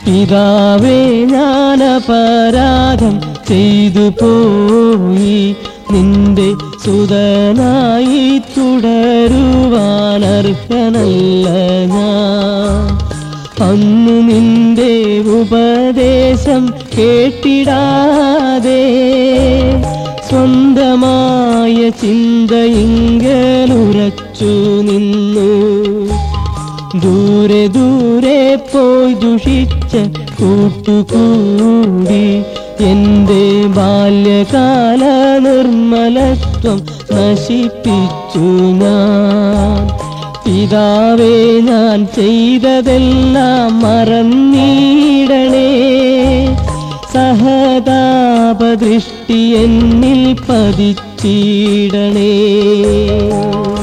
പിതാവേ ഞാൻ അപരാധം ചെയ്തു പോയി നിന്റെ സുതനായി തുടരുവാനർഹനല്ല ഞാൻ അന്നു നിന്റെ ഉപദേശം കേട്ടിടാതെ സ്വന്തമായ ചിന്തയിങ്കലുറച്ചു നിന്നു ദൂരെ ദൂരെ പോയി ദുഷിച്ച കൂട്ടുകൂടി എൻ്റെ ബാല്യകാല നിർമ്മലത്വം നശിപ്പിച്ചു ഞാൻ പിതാവേ ഞാൻ ചെയ്തതെല്ലാം മറന്നീടണേ സഹതാപദൃഷ്ടി എന്നിൽ പതിച്ചിടണേ